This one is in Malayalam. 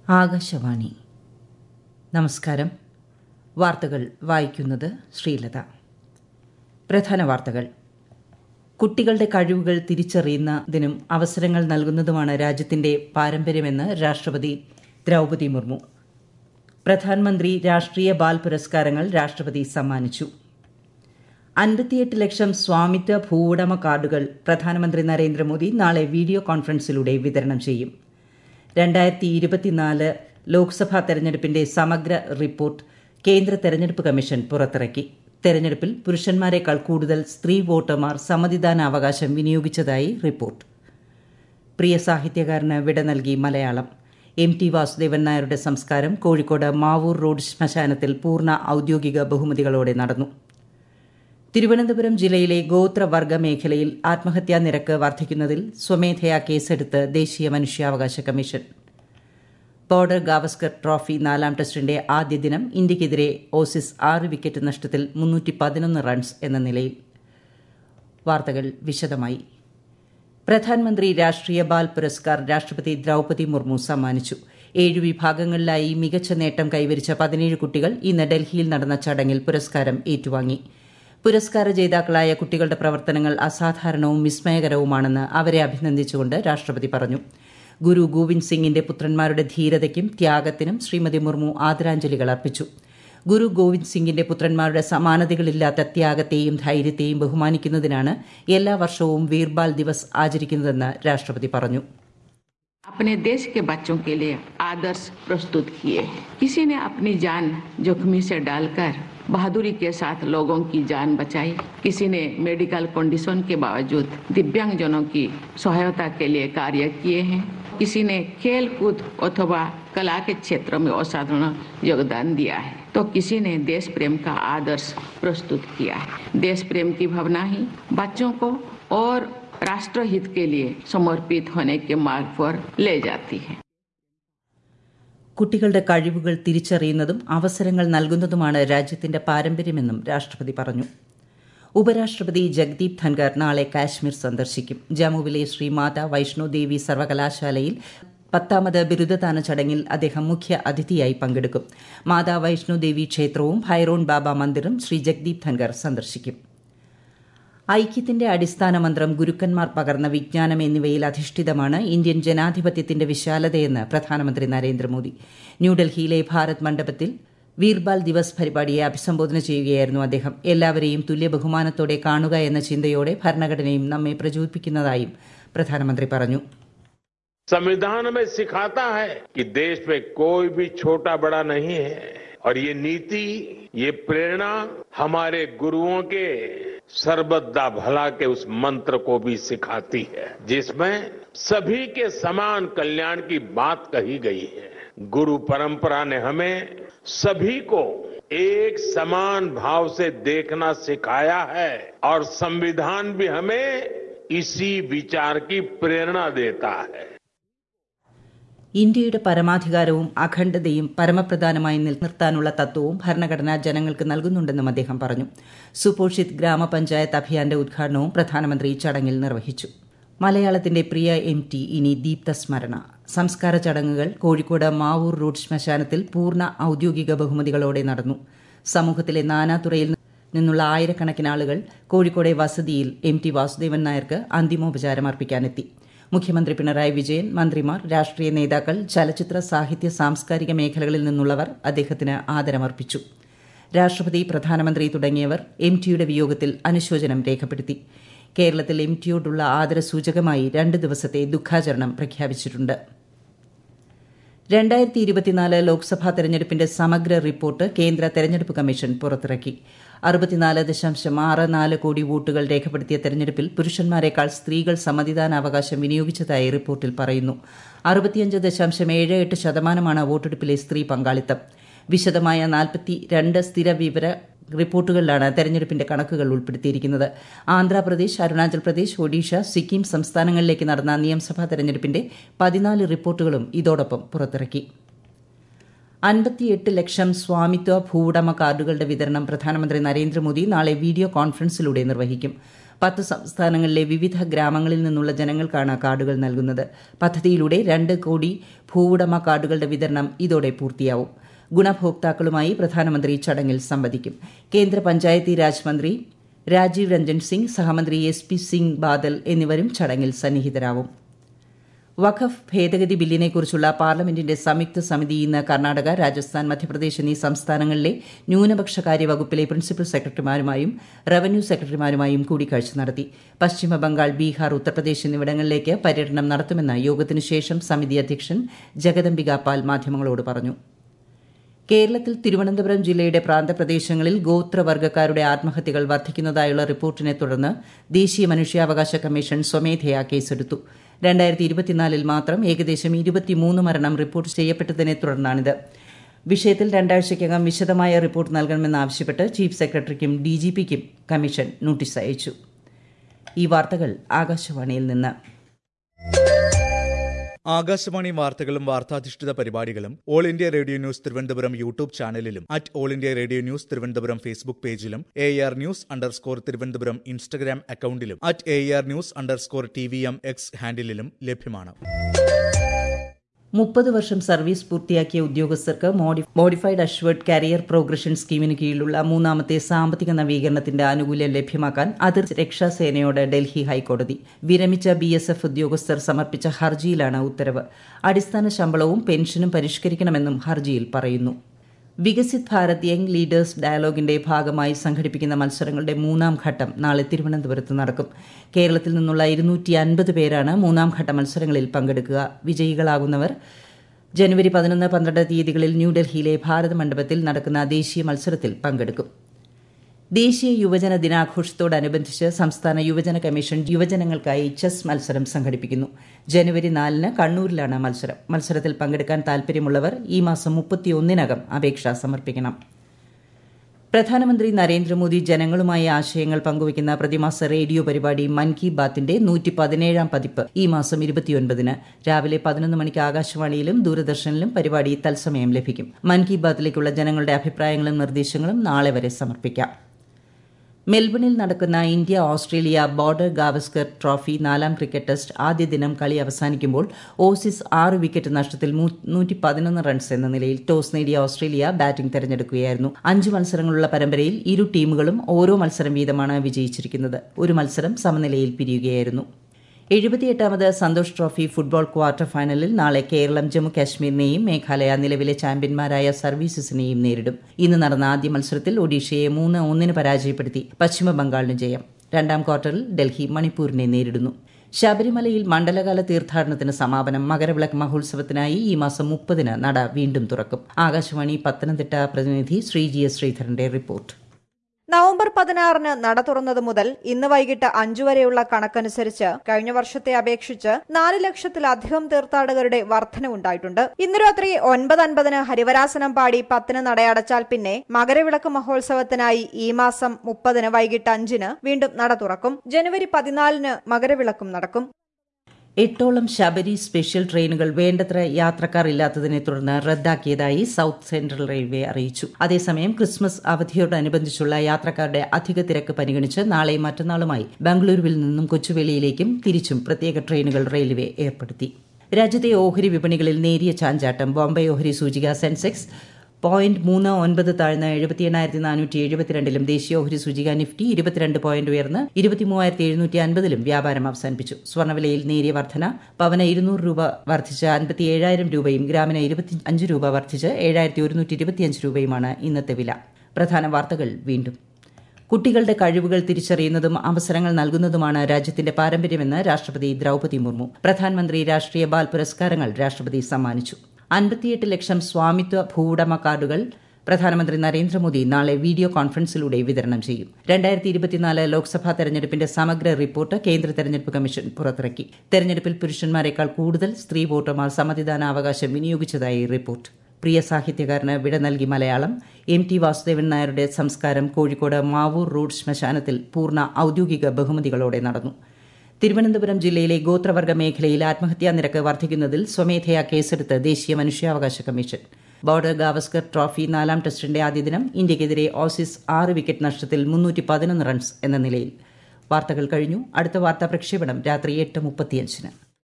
ആകാശവാണി നമസ്കാരം വാർത്തകൾ വായിക്കുന്നത് ശ്രീലത പ്രധാന വാർത്തകൾ കുട്ടികളുടെ കഴിവുകൾ തിരിച്ചറിയുന്നതിനും അവസരങ്ങൾ നൽകുന്നതുമാണ് രാജ്യത്തിന്റെ പാരമ്പര്യമെന്ന് രാഷ്ട്രപതി ദ്രൗപതി മുർമു പ്രധാനമന്ത്രി രാഷ്ട്രീയ ബാൽ പുരസ്കാരങ്ങൾ രാഷ്ട്രപതി സമ്മാനിച്ചു അൻപത്തിയെട്ട് ലക്ഷം സ്വാമിത്വ ഭൂവുടമ കാർഡുകൾ പ്രധാനമന്ത്രി നരേന്ദ്രമോദി നാളെ വീഡിയോ കോൺഫറൻസിലൂടെ വിതരണം ചെയ്യും രണ്ടായിരത്തി ഇരുപത്തിനാല് ലോക്സഭാ തെരഞ്ഞെടുപ്പിന്റെ സമഗ്ര റിപ്പോർട്ട് കേന്ദ്ര തെരഞ്ഞെടുപ്പ് കമ്മീഷൻ പുറത്തിറക്കി തെരഞ്ഞെടുപ്പിൽ പുരുഷന്മാരെക്കാൾ കൂടുതൽ സ്ത്രീ വോട്ടർമാർ സമ്മതിദാനാവകാശം വിനിയോഗിച്ചതായി റിപ്പോർട്ട് പ്രിയ സാഹിത്യകാരന് വിട നൽകി മലയാളം എം ടി വാസുദേവൻ നായരുടെ സംസ്കാരം കോഴിക്കോട് മാവൂർ റോഡ് ശ്മശാനത്തിൽ പൂർണ്ണ ഔദ്യോഗിക ബഹുമതികളോടെ നടന്നു തിരുവനന്തപുരം ജില്ലയിലെ ഗോത്രവർഗ മേഖലയിൽ ആത്മഹത്യാ നിരക്ക് വർദ്ധിക്കുന്നതിൽ സ്വമേധയാ കേസെടുത്ത് ദേശീയ മനുഷ്യാവകാശ കമ്മീഷൻ ബോർഡർ ഗാവസ്കർ ട്രോഫി നാലാം ടെസ്റ്റിന്റെ ആദ്യ ദിനം ഇന്ത്യയ്ക്കെതിരെ ഓസീസ് ആറ് വിക്കറ്റ് നഷ്ടത്തിൽ മുന്നൂറ്റി പതിനൊന്ന് റൺസ് എന്ന നിലയിൽ വാർത്തകൾ വിശദമായി പ്രധാനമന്ത്രി രാഷ്ട്രീയ ബാൽ പുരസ്കാർ രാഷ്ട്രപതി ദ്രൌപതി മുർമു സമ്മാനിച്ചു ഏഴ് വിഭാഗങ്ങളിലായി മികച്ച നേട്ടം കൈവരിച്ച പതിനേഴ് കുട്ടികൾ ഇന്ന് ഡൽഹിയിൽ നടന്ന ചടങ്ങിൽ പുരസ്കാരം ഏറ്റുവാങ്ങി പുരസ്കാര ജേതാക്കളായ കുട്ടികളുടെ പ്രവർത്തനങ്ങൾ അസാധാരണവും വിസ്മയകരവുമാണെന്ന് അവരെ അഭിനന്ദിച്ചുകൊണ്ട് രാഷ്ട്രപതി പറഞ്ഞു ഗുരു ഗോവിന്ദ് സിംഗിന്റെ പുത്രന്മാരുടെ ധീരതയ്ക്കും ത്യാഗത്തിനും ശ്രീമതി മുർമു ആദരാഞ്ജലികൾ അർപ്പിച്ചു ഗുരു ഗോവിന്ദ് സിംഗിന്റെ പുത്രന്മാരുടെ സമാനതകളില്ലാത്ത ത്യാഗത്തെയും ധൈര്യത്തെയും ബഹുമാനിക്കുന്നതിനാണ് എല്ലാ വർഷവും വീർബാൽ ദിവസ് ആചരിക്കുന്നതെന്ന് രാഷ്ട്രപതി പറഞ്ഞു अपने देश के बच्चों के लिए आदर्श प्रस्तुत किए किसी ने अपनी जान जोखमी से डालकर बहादुरी के साथ लोगों की जान बचाई किसी ने मेडिकल कंडीशन के बावजूद दिव्यांगजनों की सहायता के लिए कार्य किए हैं किसी ने खेल कूद अथवा कला के क्षेत्र में असाधारण योगदान दिया है तो किसी ने देश प्रेम का आदर्श प्रस्तुत किया है देश प्रेम की भावना ही बच्चों को और राष्ट्रहित के लिए समर्पित होने के मार्ग पर ले जाती है കുട്ടികളുടെ കഴിവുകൾ തിരിച്ചറിയുന്നതും അവസരങ്ങൾ നൽകുന്നതുമാണ് രാജ്യത്തിന്റെ പാരമ്പര്യമെന്നും രാഷ്ട്രപതി പറഞ്ഞു ഉപരാഷ്ട്രപതി ജഗ്ദീപ് ധൻകർ നാളെ കാശ്മീർ സന്ദർശിക്കും ജമ്മുവിലെ ശ്രീമാത വൈഷ്ണോ ദേവി സർവകലാശാലയിൽ പത്താമത് ബിരുദദാന ചടങ്ങിൽ അദ്ദേഹം മുഖ്യ അതിഥിയായി പങ്കെടുക്കും മാതാ വൈഷ്ണോ ദേവി ക്ഷേത്രവും ഭൈറോൺ ബാബ മന്ദിറും ശ്രീ ജഗ്ദീപ് ധൻകർ സന്ദർശിക്കും ഐക്യത്തിന്റെ അടിസ്ഥാന മന്ത്രം ഗുരുക്കന്മാർ പകർന്ന വിജ്ഞാനം എന്നിവയിൽ അധിഷ്ഠിതമാണ് ഇന്ത്യൻ ജനാധിപത്യത്തിന്റെ വിശാലതയെന്ന് പ്രധാനമന്ത്രി നരേന്ദ്രമോദി ന്യൂഡൽഹിയിലെ ഭാരത് മണ്ഡപത്തിൽ വീർബാൽ ദിവസ് പരിപാടിയെ അഭിസംബോധന ചെയ്യുകയായിരുന്നു അദ്ദേഹം എല്ലാവരെയും തുല്യ ബഹുമാനത്തോടെ കാണുക എന്ന ചിന്തയോടെ ഭരണഘടനയും നമ്മെ പ്രചോദിപ്പിക്കുന്നതായും പ്രധാനമന്ത്രി പറഞ്ഞു संविधान में सिखाता है कि देश में कोई भी छोटा बड़ा नहीं है और ये नीति ये प्रेरणा हमारे गुरुओं के सर्वदा भला के उस मंत्र को भी सिखाती है जिसमें सभी के समान कल्याण की बात कही गई है गुरु परंपरा ने हमें सभी को एक समान भाव से देखना सिखाया है और संविधान भी हमें इसी विचार की प्रेरणा देता है ഇന്ത്യയുടെ പരമാധികാരവും അഖണ്ഡതയും പരമപ്രധാനമായി നിലനിർത്താനുള്ള തത്വവും ഭരണഘടന ജനങ്ങൾക്ക് നൽകുന്നുണ്ടെന്നും അദ്ദേഹം പറഞ്ഞു സുപോഷിത് ഗ്രാമപഞ്ചായത്ത് അഭിയാന്റെ ഉദ്ഘാടനവും പ്രധാനമന്ത്രി ചടങ്ങിൽ നിർവഹിച്ചു മലയാളത്തിന്റെ പ്രിയ എം ടി ഇനി ദീപ്ത സ്മരണ സംസ്കാര ചടങ്ങുകൾ കോഴിക്കോട് മാവൂർ റോഡ് ശ്മശാനത്തിൽ പൂർണ്ണ ഔദ്യോഗിക ബഹുമതികളോടെ നടന്നു സമൂഹത്തിലെ നാനാതുറയിൽ നിന്നുള്ള ആയിരക്കണക്കിന് ആളുകൾ കോഴിക്കോടെ വസതിയിൽ എം ടി വാസുദേവൻ നായർക്ക് അന്തിമോപചാരം അർപ്പിക്കാനെത്തി മുഖ്യമന്ത്രി പിണറായി വിജയൻ മന്ത്രിമാർ രാഷ്ട്രീയ നേതാക്കൾ ചലച്ചിത്ര സാഹിത്യ സാംസ്കാരിക മേഖലകളിൽ നിന്നുള്ളവർ അദ്ദേഹത്തിന് ആദരമർപ്പിച്ചു രാഷ്ട്രപതി പ്രധാനമന്ത്രി തുടങ്ങിയവർ എം ടിയുടെ വിയോഗത്തിൽ അനുശോചനം രേഖപ്പെടുത്തി കേരളത്തിൽ എം ടിയോടുള്ള ആദരസൂചകമായി രണ്ട് ദിവസത്തെ ദുഃഖാചരണം പ്രഖ്യാപിച്ചിട്ടുണ്ട് രണ്ടായിരത്തി ഇരുപത്തിനാല് ലോക്സഭാ തെരഞ്ഞെടുപ്പിന്റെ സമഗ്ര റിപ്പോർട്ട് കേന്ദ്ര തെരഞ്ഞെടുപ്പ് കമ്മീഷൻ പുറത്തിറക്കി അറുപത്തിനാല് ദശാംശം ആറ് നാല് കോടി വോട്ടുകൾ രേഖപ്പെടുത്തിയ തെരഞ്ഞെടുപ്പിൽ പുരുഷന്മാരെക്കാൾ സ്ത്രീകൾ സമ്മതിദാനാവകാശം വിനിയോഗിച്ചതായി റിപ്പോർട്ടിൽ പറയുന്നു അറുപത്തിയഞ്ച് ദശാംശം ഏഴ് എട്ട് ശതമാനമാണ് വോട്ടെടുപ്പിലെ സ്ത്രീ പങ്കാളിത്തം വിശദമായ നാൽപ്പത്തി രണ്ട് സ്ഥിര വിവര റിപ്പോർട്ടുകളിലാണ് തെരഞ്ഞെടുപ്പിന്റെ കണക്കുകൾ ഉൾപ്പെടുത്തിയിരിക്കുന്നത് ആന്ധ്രാപ്രദേശ് അരുണാചൽ പ്രദേശ് ഒഡീഷ സിക്കിം സംസ്ഥാനങ്ങളിലേക്ക് നടന്ന നിയമസഭാ തെരഞ്ഞെടുപ്പിന്റെ പതിനാല് റിപ്പോർട്ടുകളും ഇതോടൊപ്പം പുറത്തിറക്കി അൻപത്തിയെട്ട് ലക്ഷം സ്വാമിത്വ ഭൂവുടമ കാർഡുകളുടെ വിതരണം പ്രധാനമന്ത്രി നരേന്ദ്രമോദി നാളെ വീഡിയോ കോൺഫറൻസിലൂടെ നിർവഹിക്കും പത്ത് സംസ്ഥാനങ്ങളിലെ വിവിധ ഗ്രാമങ്ങളിൽ നിന്നുള്ള ജനങ്ങൾക്കാണ് കാർഡുകൾ നൽകുന്നത് പദ്ധതിയിലൂടെ രണ്ട് കോടി ഭൂവുടമ കാർഡുകളുടെ വിതരണം ഇതോടെ പൂർത്തിയാവും ഗുണഭോക്താക്കളുമായി പ്രധാനമന്ത്രി ചടങ്ങിൽ സംവദിക്കും കേന്ദ്ര പഞ്ചായത്തി രാജ് മന്ത്രി രാജീവ് രഞ്ജൻ സിംഗ് സഹമന്ത്രി എസ് പി സിംഗ് ബാദൽ എന്നിവരും ചടങ്ങിൽ സന്നിഹിതരാവും വഖഫ് ഭേദഗതി ബില്ലിനെക്കുറിച്ചുള്ള പാർലമെന്റിന്റെ സംയുക്ത സമിതി ഇന്ന് കർണാടക രാജസ്ഥാൻ മധ്യപ്രദേശ് എന്നീ സംസ്ഥാനങ്ങളിലെ ന്യൂനപക്ഷകാര്യ വകുപ്പിലെ പ്രിൻസിപ്പൽ സെക്രട്ടറിമാരുമായും റവന്യൂ സെക്രട്ടറിമാരുമായും കൂടിക്കാഴ്ച നടത്തി പശ്ചിമ ബംഗാൾ ബീഹാർ ഉത്തർപ്രദേശ് എന്നിവിടങ്ങളിലേക്ക് പര്യടനം നടത്തുമെന്ന് യോഗത്തിനു ശേഷം സമിതി അധ്യക്ഷൻ ജഗദംബിക പാൽ മാധ്യമങ്ങളോട് പറഞ്ഞു കേരളത്തിൽ തിരുവനന്തപുരം ജില്ലയുടെ പ്രാന്തപ്രദേശങ്ങളിൽ ഗോത്രവർഗ്ഗക്കാരുടെ ആത്മഹത്യകൾ വർദ്ധിക്കുന്നതായുള്ള റിപ്പോർട്ടിനെ തുടർന്ന് ദേശീയ മനുഷ്യാവകാശ കമ്മീഷൻ സ്വമേധയാ കേസെടുത്തു രണ്ടായിരത്തി ഇരുപത്തിനാലിൽ മാത്രം ഏകദേശം ഇരുപത്തിമൂന്ന് മരണം റിപ്പോർട്ട് ചെയ്യപ്പെട്ടതിനെ തുടർന്നാണിത് വിഷയത്തിൽ രണ്ടാഴ്ചയ്ക്കകം വിശദമായ റിപ്പോർട്ട് നൽകണമെന്നാവശ്യപ്പെട്ട് ചീഫ് സെക്രട്ടറിക്കും ഡിജിപിക്കും കമ്മീഷൻ നോട്ടീസ് അയച്ചു ഈ വാർത്തകൾ ആകാശവാണിയിൽ നിന്ന് ആകാശവാണി വാർത്തകളും വാർത്താധിഷ്ഠിത പരിപാടികളും all India radio news Thiruvananthapuram YouTube ചാനലിലും at all India radio news Thiruvananthapuram Facebook പേജിലും A R news underscore Thiruvananthapuram Instagram അക്കൌണ്ടിലും at A R news underscore T V M X ഹാൻഡിലും ലഭ്യമാണ് മുപ്പത് വർഷം സർവീസ് പൂർത്തിയാക്കിയ ഉദ്യോഗസ്ഥർക്ക് മോഡിഫൈഡ് അഷ്വേർഡ് കരിയർ പ്രോഗ്രഷൻ സ്കീമിന് കീഴിലുള്ള മൂന്നാമത്തെ സാമ്പത്തിക നവീകരണത്തിന്റെ ആനുകൂല്യം ലഭ്യമാക്കാൻ അതിർ രക്ഷാസേനയോട് ഡൽഹി ഹൈക്കോടതി വിരമിച്ച ബി എസ് എഫ് ഉദ്യോഗസ്ഥർ സമർപ്പിച്ച ഹർജിയിലാണ് ഉത്തരവ് അടിസ്ഥാന ശമ്പളവും പെൻഷനും പരിഷ്കരിക്കണമെന്നും ഹർജിയിൽ പറയുന്നു വികസിത് ഭാരത് യങ് ലീഡേഴ്സ് ഡയലോഗിന്റെ ഭാഗമായി സംഘടിപ്പിക്കുന്ന മത്സരങ്ങളുടെ മൂന്നാം ഘട്ടം നാളെ തിരുവനന്തപുരത്ത് നടക്കും കേരളത്തിൽ നിന്നുള്ള ഇരുന്നൂറ്റി അൻപത് പേരാണ് മൂന്നാം ഘട്ട മത്സരങ്ങളിൽ പങ്കെടുക്കുക വിജയികളാകുന്നവർ ജനുവരി പതിനൊന്ന് പന്ത്രണ്ട് തീയതികളിൽ ന്യൂഡൽഹിയിലെ ഭാരത മണ്ഡപത്തിൽ നടക്കുന്ന ദേശീയ മത്സരത്തിൽ പങ്കെടുക്കും ദേശീയ യുവജന ദിനാഘോഷത്തോടനുബന്ധിച്ച് സംസ്ഥാന യുവജന കമ്മീഷൻ യുവജനങ്ങൾക്കായി ചെസ് മത്സരം സംഘടിപ്പിക്കുന്നു ജനുവരി നാലിന് കണ്ണൂരിലാണ് മത്സരം മത്സരത്തിൽ പങ്കെടുക്കാൻ താൽപര്യമുള്ളവർ ഈ മാസം മുപ്പത്തിയൊന്നിനകം അപേക്ഷ സമർപ്പിക്കണം പ്രധാനമന്ത്രി നരേന്ദ്രമോദി ജനങ്ങളുമായി ആശയങ്ങൾ പങ്കുവയ്ക്കുന്ന പ്രതിമാസ റേഡിയോ പരിപാടി മൻ കി ബാത്തിന്റെ നൂറ്റി പതിനേഴാം പതിപ്പ് ഈ മാസം ഇരുപത്തിയൊൻപതിന് രാവിലെ പതിനൊന്ന് മണിക്ക് ആകാശവാണിയിലും ദൂരദർശനിലും പരിപാടി തത്സമയം ലഭിക്കും മൻ കി ബാത്തിലേക്കുള്ള ജനങ്ങളുടെ അഭിപ്രായങ്ങളും നിർദ്ദേശങ്ങളും നാളെ വരെ സമർപ്പിക്കാം മെൽബണിൽ നടക്കുന്ന India Australia border Gavaskar trophy നാലാം ക്രിക്കറ്റ് ടെസ്റ്റ് ആദ്യ ദിനം കളി അവസാനിക്കുമ്പോൾ ഓസീസ് ആറ് വിക്കറ്റ് നഷ്ടത്തിൽ നൂറ്റി പതിനൊന്ന് റൺസ് എന്ന നിലയിൽ ടോസ് നേടിയ ഓസ്ട്രേലിയ ബാറ്റിംഗ് തെരഞ്ഞെടുക്കുകയായിരുന്നു അഞ്ച് മത്സരങ്ങളുള്ള പരമ്പരയിൽ ഇരു ടീമുകളും ഓരോ മത്സരം വീതമാണ് വിജയിച്ചിരിക്കുന്നത് ഒരു മത്സരം സമനിലയിൽ പിരിയുകയായിരുന്നു എഴുപത്തിയെട്ടാമത് സന്തോഷ് ട്രോഫി ഫുട്ബോൾ ക്വാർട്ടർ ഫൈനലിൽ നാളെ കേരളം ജമ്മു കാശ്മീരിനെയും മേഘാലയ നിലവിലെ ചാമ്പ്യന്മാരായ സർവീസസിനെയും നേരിടും ഇന്ന് നടന്ന ആദ്യ മത്സരത്തിൽ ഒഡീഷയെ മൂന്ന് ഒന്നിന് പരാജയപ്പെടുത്തി പശ്ചിമ ബംഗാളിന് ജയം രണ്ടാം ക്വാർട്ടറിൽ ഡൽഹി മണിപ്പൂരിനെ നേരിടുന്നു ശബരിമലയിൽ മണ്ഡലകാല തീർത്ഥാടനത്തിന് സമാപനം മകരവിളക്ക് മഹോത്സവത്തിനായി ഈ മാസം മുപ്പതിന് നട വീണ്ടും തുറക്കും ആകാശവാണി പത്തനംതിട്ട പ്രതിനിധി ശ്രീജി എസ് ശ്രീധരന്റെ റിപ്പോർട്ട് നവംബർ പതിനാറിന് നട തുറന്നത് മുതൽ ഇന്ന് വൈകിട്ട് അഞ്ചു വരെയുള്ള കണക്കനുസരിച്ച് കഴിഞ്ഞ വർഷത്തെ അപേക്ഷിച്ച് നാല് ലക്ഷത്തിലധികം തീർത്ഥാടകരുടെ വർധനവുണ്ടായിട്ടുണ്ട് ഇന്ന് രാത്രി ഒൻപത് അൻപതിന് ഹരിവരാസനം പാടി പത്തിന് നടയടച്ചാൽ പിന്നെ മകരവിളക്ക് മഹോത്സവത്തിനായി ഈ മാസം മുപ്പതിന് വൈകിട്ട് അഞ്ചിന് വീണ്ടും നട തുറക്കും ജനുവരി പതിനാലിന് മകരവിളക്കും നടക്കും എട്ടോളം ശബരി സ്പെഷ്യൽ ട്രെയിനുകൾ വേണ്ടത്ര യാത്രക്കാർ ഇല്ലാത്തതിനെ തുടർന്ന് റദ്ദാക്കിയതായി സൌത്ത് സെൻട്രൽ റെയിൽവേ അറിയിച്ചു അതേസമയം ക്രിസ്മസ് അവധിയോടനുബന്ധിച്ചുള്ള യാത്രക്കാരുടെ അധിക തിരക്ക് പരിഗണിച്ച് നാളെയും മറ്റന്നാളുമായി ബംഗളൂരുവിൽ നിന്നും കൊച്ചുവേളിയിലേക്കും തിരിച്ചും പ്രത്യേക ട്രെയിനുകൾ റെയിൽവേ ഏർപ്പെടുത്തി രാജ്യത്തെ ഓഹരി വിപണികളിൽ നേരിയ ചാഞ്ചാട്ടം ബോംബെ ഓഹരി സൂചിക സെൻസെക്സ് പോയിന്റ് മൂന്ന് ഒൻപത് താഴ്ന്ന് എഴുപത്തി എണ്ണായിരത്തി നാനൂറ്റി എഴുപത്തിരണ്ടിലും ദേശീയ ഓഹരി സൂചിക നിഫ്റ്റി ഇരുപത്തിരണ്ട് പോയിന്റ് ഉയർന്ന് ഇരുപത്തിമൂവായിരത്തി എഴുന്നൂറ്റി അൻപതിലും വ്യാപാരം അവസാനിപ്പിച്ചു സ്വർണ്ണവിലയിൽ നേരിയ വർധന പവന് ഇരുന്നൂറ് രൂപ വർദ്ധിച്ച് അൻപത്തി ഏഴായിരം രൂപയും ഗ്രാമിന് ഇരുപത്തി അഞ്ച് രൂപ വർദ്ധിച്ച് ഏഴായിരത്തി ഒരുന്നൂറ്റി ഇരുപത്തിയഞ്ച് രൂപയുമാണ് ഇന്നത്തെ വില പ്രധാന വാർത്തകൾ വീണ്ടും കുട്ടികളുടെ കഴിവുകൾ തിരിച്ചറിയുന്നതും അവസരങ്ങൾ നൽകുന്നതുമാണ് രാജ്യത്തിന്റെ പാരമ്പര്യമെന്ന് രാഷ്ട്രപതി ദ്രൌപതി മുർമു പ്രധാനമന്ത്രി രാഷ്ട്രീയ ബാൽ പുരസ്കാരങ്ങൾ രാഷ്ട്രപതി സമ്മാനിച്ചു അൻപത്തിയെട്ട് ലക്ഷം സ്വാമിത്വ ഭൂവുടമ കാർഡുകൾ പ്രധാനമന്ത്രി നരേന്ദ്രമോദി നാളെ വീഡിയോ കോൺഫറൻസിലൂടെ വിതരണം ചെയ്യും രണ്ടായിരത്തി ഇരുപത്തിനാല് ലോക്സഭാ തെരഞ്ഞെടുപ്പിന്റെ സമഗ്ര റിപ്പോർട്ട് കേന്ദ്ര തെരഞ്ഞെടുപ്പ് കമ്മീഷൻ പുറത്തിറക്കി തെരഞ്ഞെടുപ്പിൽ പുരുഷന്മാരെക്കാൾ കൂടുതൽ സ്ത്രീ വോട്ടർമാർ സമ്മതിദാനാവകാശം വിനിയോഗിച്ചതായി റിപ്പോർട്ട് പ്രിയ സാഹിത്യകാരന് വിട നൽകി മലയാളം എം ടി വാസുദേവൻ നായരുടെ സംസ്കാരം കോഴിക്കോട് മാവൂർ റോഡ് ശ്മശാനത്തിൽ പൂർണ്ണ ഔദ്യോഗിക ബഹുമതികളോടെ നടന്നു തിരുവനന്തപുരം ജില്ലയിലെ ഗോത്രവർഗ മേഖലയിൽ ആത്മഹത്യാ നിരക്ക് വർദ്ധിക്കുന്നതിൽ സ്വമേധയാ കേസെടുത്ത് ദേശീയ മനുഷ്യാവകാശ കമ്മീഷൻ ബോർഡർ ഗാവസ്കർ ട്രോഫി നാലാം ടെസ്റ്റിന്റെ ആദ്യ ദിനം ഇന്ത്യക്കെതിരെ ഓസീസ് ആറ് വിക്കറ്റ് നഷ്ടത്തിൽ മുന്നൂറ്റി പതിനൊന്ന് റൺസ് എന്ന നിലയിൽ വാർത്തകൾ കഴിഞ്ഞു അടുത്ത വാർത്താ പ്രക്ഷേപണം രാത്രി എട്ട് മുപ്പത്തിയഞ്ചിന്